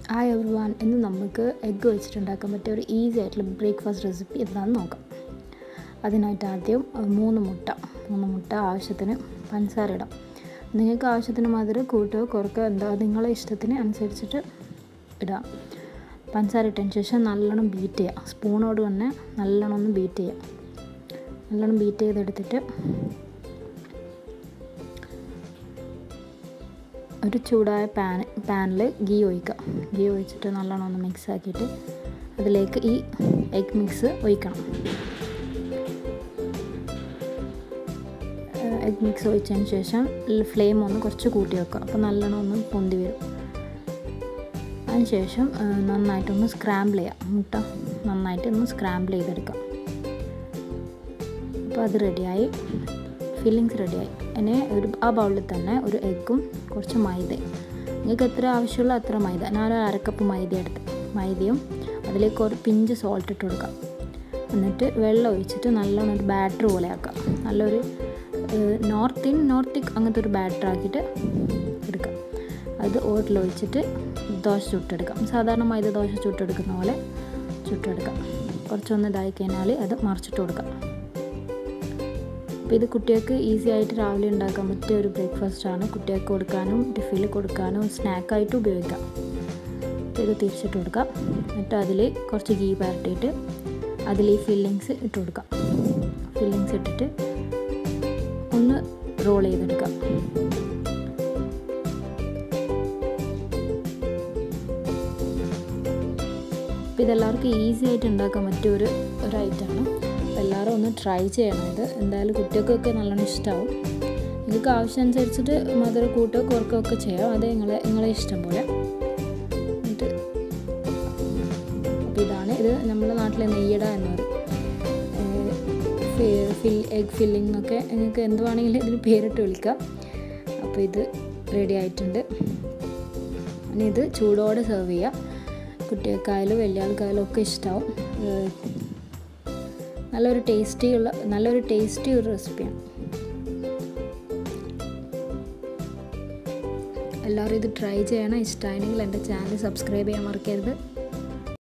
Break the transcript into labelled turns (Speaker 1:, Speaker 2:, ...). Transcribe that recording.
Speaker 1: hi every one ഇന്ന് നമുക്ക് egg വെച്ചിട്ടുണ്ടാക്കാൻ പറ്റിയ ഒരു ഈസി ആയിട്ടുള്ള ബ്രേക്ക്ഫാസ്റ്റ് റെസിപ്പി എന്താണെന്ന് നോക്കാം അതിനായിട്ട് ആദ്യം അഹ്, മൂന്ന് മുട്ട മൂന്ന് മുട്ട ആവശ്യത്തിന് പഞ്ചസാര ഇടാം നിങ്ങൾക്ക് ആവശ്യത്തിന് മധുരം കൂട്ടുകയോ കുറയ്ക്കുകയോ എന്താ നിങ്ങളെ ഇഷ്ടത്തിന് അനുസരിച്ചിട്ട് ഇടാം പഞ്ചസാര ഇട്ടതിന് ശേഷം നല്ലോണം ബീറ്റ് ചെയ്യുക സ്പൂണോട് തന്നെ നല്ലോണം ഒന്ന് ബീറ്റ് ചെയ്യുക നല്ലോണം ബീറ്റ് ചെയ്തെടുത്തിട്ട് ഒരു ചൂടായ പാൻ പാനിൽ ഗീ ഒഴിക്കുക ഗീ ഒഴിച്ചിട്ട് നല്ലോണം ഒന്ന് മിക്സ് ആക്കിയിട്ട് അതിലേക്ക് ഈ എഗ് മിക്സ് ഒഴിക്കണം എഗ് മിക്സ് ഒഴിച്ചതിന് ശേഷം ഫ്ലെയിം ഒന്ന് കുറച്ച് കൂട്ടി വെക്കുക അപ്പോൾ നല്ലോണം ഒന്ന് പൊന്തി വരും അതിന് ശേഷം നന്നായിട്ടൊന്ന് സ്ക്രാമ്പിൾ ചെയ്യുക മുട്ട നന്നായിട്ട് ഒന്ന് സ്ക്രാമ്പിൾ ചെയ്തെടുക്കാം അപ്പോൾ അത് റെഡിയായി ഫില്ലിങ്സ് റെഡിയായി ഇനി ഒരു ആ ബൗളിൽ തന്നെ ഒരു എഗ്ഗും കുറച്ച് മൈദയും നിങ്ങൾക്ക് എത്ര ആവശ്യമുള്ള അത്ര മൈദ ഞാനൊരു അരക്കപ്പ് മൈദ എടുത്ത് മൈദയും അതിലേക്ക് ഒരു പിഞ്ച് സോൾട്ട് ഇട്ട് കൊടുക്കാം എന്നിട്ട് വെള്ളം ഒഴിച്ചിട്ട് നല്ലോണം ഒരു ബാറ്റർ പോലെ ആക്കാം നല്ലൊരു നോർത്ത് ഇൻ നോർത്തിക് അങ്ങനത്തെ ഒരു ബാറ്റർ ആക്കിയിട്ട് എടുക്കാം അത് ഓട്ടിൽ ഒഴിച്ചിട്ട് ദോശ ചുട്ടെടുക്കാം സാധാരണ മൈദ ദോശ ചുട്ടെടുക്കുന്ന പോലെ ചുട്ടെടുക്കാം കുറച്ചൊന്ന് ഇതായി കഴിഞ്ഞാൽ അത് മറിച്ചിട്ട് കൊടുക്കാം അപ്പോൾ ഇത് കുട്ടികൾക്ക് ഈസി ആയിട്ട് രാവിലെ ഉണ്ടാക്കാൻ പറ്റിയ ഒരു ബ്രേക്ക്ഫാസ്റ്റാണ് കുട്ടികൾക്ക് കൊടുക്കാനും ടിഫിനിൽ കൊടുക്കാനും സ്നാക്കായിട്ട് ഉപയോഗിക്കാം അപ്പോൾ ഇത് തിരിച്ചിട്ട് കൊടുക്കാം എന്നിട്ട് അതിൽ കുറച്ച് ഗീ പരട്ടിയിട്ട് അതിൽ ഈ ഫില്ലിങ്സ് ഇട്ട് കൊടുക്കാം ഫില്ലിങ്സ് ഇട്ടിട്ട് ഒന്ന് റോൾ ചെയ്തെടുക്കാം അപ്പോൾ ഇതെല്ലാവർക്കും ഈസി ആയിട്ട് ഉണ്ടാക്കാൻ പറ്റിയ ഒരു ഒരു ഐറ്റമാണ് അപ്പോൾ എല്ലാവരും ഒന്ന് ട്രൈ ചെയ്യണം ഇത് എന്തായാലും കുട്ടികൾക്കൊക്കെ നല്ലോണം ഇഷ്ടമാവും നിങ്ങൾക്ക് ആവശ്യമനുസരിച്ചിട്ട് മധുരം കൂട്ടുകയോ കുറക്കുകയോ ഒക്കെ ചെയ്യാം അത് നിങ്ങളെ നിങ്ങളെ ഇഷ്ടം പോലെ എന്നിട്ട് അപ്പോൾ ഇതാണ് ഇത് നമ്മുടെ നാട്ടിലെ നെയ്യട എന്ന് പറയും ഫിൽ എഗ് ഫില്ലിംഗ് എന്നൊക്കെ നിങ്ങൾക്ക് എന്ത് വേണമെങ്കിലും ഇതിന് പേരിട്ട് വിളിക്കാം അപ്പോൾ ഇത് റെഡി ആയിട്ടുണ്ട് ഇനി ഇത് ചൂടോടെ സെർവ് ചെയ്യാം കുട്ടികൾക്കായാലും വലിയ ആൾക്കായാലും ഒക്കെ ഇഷ്ടമാവും നല്ലൊരു ടേസ്റ്റി ഉള്ള നല്ലൊരു ടേസ്റ്റി ഒരു റെസിപ്പിയാണ് എല്ലാവരും ഇത് ട്രൈ ചെയ്യണം ഇഷ്ടമായെങ്കിൽ എൻ്റെ ചാനൽ സബ്സ്ക്രൈബ് ചെയ്യാൻ മറക്കരുത്